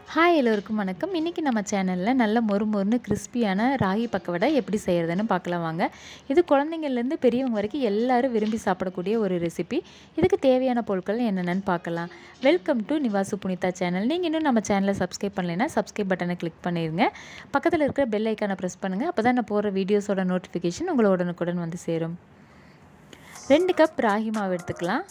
hi எல்லோருக்கும் வணக்கம் இன்றைக்கி நம்ம சேனலில் நல்ல மொறு மொறுன்னு கிறிஸ்பியான ராகி பக்கவடை எப்படி செய்கிறதுன்னு பார்க்கலாம் வாங்க இது குழந்தைங்கள்லேருந்து பெரியவங்க வரைக்கும் எல்லாரும் விரும்பி சாப்பிடக்கூடிய ஒரு ரெசிபி இதுக்கு தேவையான பொருட்கள் என்னென்னு பார்க்கலாம் welcome to Nivasu Punitha channel நீங்கள் இன்னும் நம்ம சேனலை சப்ஸ்கிரைப் பண்ணலைன்னா சப்ஸ்கிரைப் பட்டனை கிளிக் பண்ணிடுங்க பக்கத்தில் இருக்கிற பெல் ஐக்கானை ப்ரெஸ் பண்ணுங்கள் அப்போ தான் நான் போகிற வீடியோஸோட நோட்டிஃபிகேஷன் உங்களை உடனுக்குடன் வந்து சேரும் ரெண்டு கப் ராகி மாவு எடுத்துக்கலாம்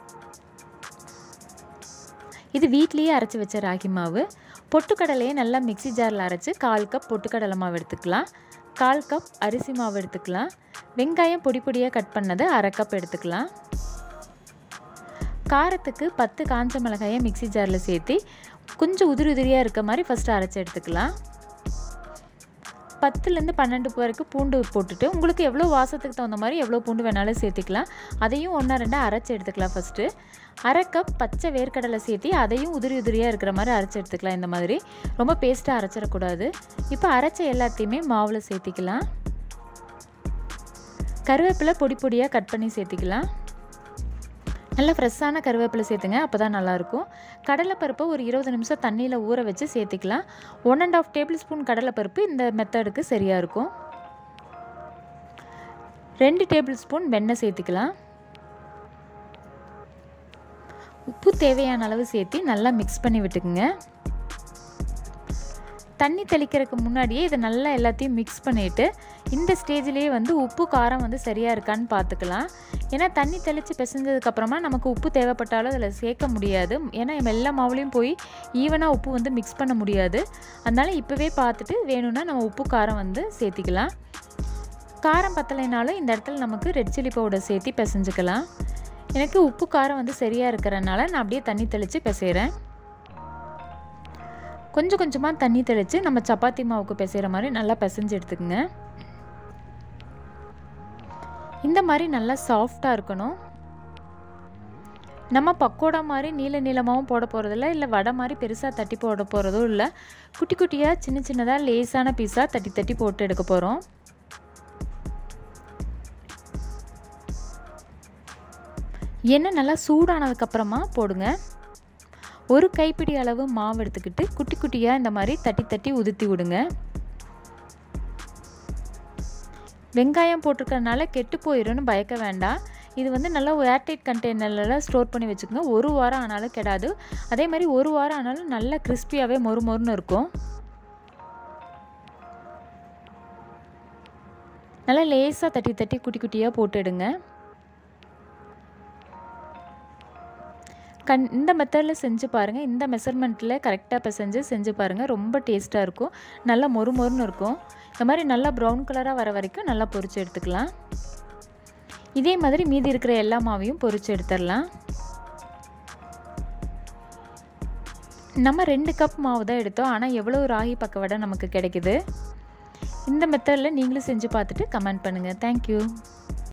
இது வீட்லேயே அரைச்சி வச்ச ராகி மாவு பொட்டுக்கடலையை நல்லா மிக்சி ஜாரில் அரைச்சி கால் கப் பொட்டுக்கடலை மாவு எடுத்துக்கலாம் கால் கப் அரிசி மாவு எடுத்துக்கலாம் வெங்காயம் பொடி பொடியாக கட் பண்ணது அரை கப் எடுத்துக்கலாம் காரத்துக்கு பத்து காஞ்ச மிளகாயை மிக்சி ஜாரில் சேர்த்து கொஞ்சம் உதிரி உதிரியாக இருக்க மாதிரி ஃபஸ்ட்டு அரைச்சி எடுத்துக்கலாம் பத்துலேருந்து பன்னெண்டு வரைக்கும் பூண்டு போட்டுட்டு உங்களுக்கு எவ்வளோ வாசத்துக்கு தகுந்த மாதிரி எவ்வளோ பூண்டு வேணாலும் சேர்த்துக்கலாம் அதையும் ஒன்றா ரெண்டாக அரைச்சி எடுத்துக்கலாம் ஃபஸ்ட்டு அரை கப் பச்சை வேர்க்கடலை சேர்த்து அதையும் உதிரி உதிரியாக இருக்கிற மாதிரி அரைச்சி எடுத்துக்கலாம் இந்த மாதிரி ரொம்ப பேஸ்ட்டாக அரைச்சிடக்கூடாது இப்போ அரைச்ச எல்லாத்தையுமே மாவில் சேர்த்திக்கலாம் கருவேப்பிலை பொடி பொடியாக கட் பண்ணி சேர்த்திக்கலாம் நல்லா ஃப்ரெஷ்ஷான கருவேப்பிலை சேர்த்துங்க அப்போ தான் நல்லாயிருக்கும் கடலைப்பருப்பை ஒரு இருபது நிமிஷம் தண்ணியில் ஊற வச்சு சேர்த்திக்கலாம் one and half table spoon கடலைப்பருப்பு இந்த மெத்தடுக்கு சரியாக இருக்கும் ரெண்டு டேபிள் ஸ்பூன் வெண்ணெய் சேர்த்துக்கலாம் உப்பு தேவையான அளவு சேர்த்து நல்லா மிக்ஸ் பண்ணி விட்டுக்குங்க தண்ணி தெளிக்கிறதுக்கு முன்னாடியே இதை நல்லா எல்லாத்தையும் மிக்ஸ் பண்ணிவிட்டு இந்த ஸ்டேஜ்லேயே வந்து உப்பு காரம் வந்து சரியாக இருக்கான்னு பார்த்துக்கலாம் ஏன்னா தண்ணி தெளித்து பிசைஞ்சதுக்கப்புறமா நமக்கு உப்பு தேவைப்பட்டாலும் அதில் சேர்க்க முடியாது ஏன்னா எல்லா மாவுலேயும் போய் ஈவனாக உப்பு வந்து மிக்ஸ் பண்ண முடியாது அதனால் இப்போவே பார்த்துட்டு வேணும்னா நம்ம உப்பு காரம் வந்து சேர்த்திக்கலாம் காரம் பத்தலைனாலும் இந்த இடத்துல நமக்கு ரெட் சில்லி பவுடர் சேர்த்து பிசைஞ்சுக்கலாம் எனக்கு உப்பு காரம் வந்து சரியாக இருக்கிறனால நான் அப்படியே தண்ணி தெளித்து பிசைகிறேன் கொஞ்சம் கொஞ்சமாக தண்ணி தெளித்து நம்ம சப்பாத்தி மாவுக்கு பிசைகிற மாதிரி நல்லா பிசைஞ்சு எடுத்துக்கோங்க இந்த மாதிரி நல்லா சாஃப்டாக இருக்கணும் நம்ம பக்கோடா மாதிரி நீல நீளமாகவும் போட போகிறதில்ல இல்லை வடை மாதிரி பெருசாக தட்டி போட போகிறதும் இல்லை குட்டி குட்டியாக சின்ன சின்னதாக லேஸான பீஸாக தட்டி தட்டி போட்டு எடுக்க போகிறோம் எண்ணெய் நல்லா சூடானதுக்கப்புறமா போடுங்க ஒரு கைப்பிடி அளவு மாவு எடுத்துக்கிட்டு குட்டி குட்டியாக இந்த மாதிரி தட்டி தட்டி உதுத்தி விடுங்க வெங்காயம் போட்டிருக்கறனால கெட்டு போயிடும்னு பயக்க வேண்டாம் இது வந்து நல்லா ஏர்டைட் கண்டெய்னரில் ஸ்டோர் பண்ணி வச்சுக்கோங்க ஒரு வாரம் ஆனாலும் கெடாது அதே மாதிரி ஒரு வாரம் ஆனாலும் நல்லா கிறிஸ்பியாகவே மொறு மொறுன்னு இருக்கும் நல்லா லேஸாக தட்டி தட்டி குட்டி குட்டியாக போட்டுடுங்க கண் இந்த மெத்தடில் செஞ்சு பாருங்கள் இந்த மெஷர்மெண்ட்டில் கரெக்டாக பிசைஞ்சு செஞ்சு பாருங்கள் ரொம்ப டேஸ்ட்டாக இருக்கும் நல்லா மொறு மொறுன்னு இருக்கும் இந்த மாதிரி நல்லா ப்ரௌன் கலராக வர வரைக்கும் நல்லா பொரிச்சு எடுத்துக்கலாம் இதே மாதிரி மீதி இருக்கிற எல்லா மாவையும் பொரிச்சு எடுத்துடலாம் நம்ம ரெண்டு கப் மாவு தான் எடுத்தோம் ஆனால் எவ்வளோ ராகி பக்கவடை நமக்கு கிடைக்குது இந்த மெத்தடில் நீங்களும் செஞ்சு பார்த்துட்டு கமெண்ட் பண்ணுங்கள் தேங்க்யூ